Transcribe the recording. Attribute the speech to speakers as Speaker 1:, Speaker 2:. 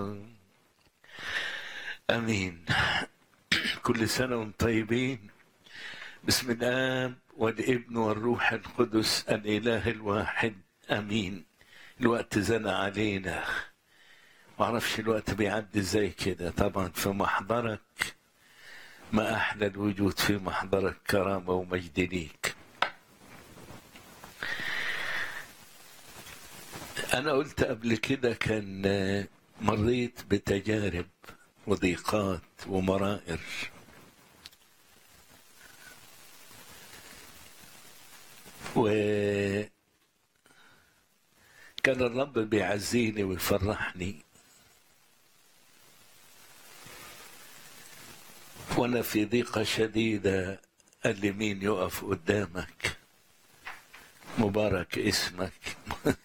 Speaker 1: امين كل سنه وانتم طيبين بسم الاب والابن والروح القدس الاله الواحد امين الوقت زنى علينا معرفش الوقت بيعدي ازاي كده طبعا في محضرك ما احلى الوجود في محضرك كرامه ومجد ليك انا قلت قبل كده كان مريت بتجارب وضيقات ومرائر و كان الرب بيعزيني ويفرحني وانا في ضيقه شديده قال لي مين يقف قدامك مبارك اسمك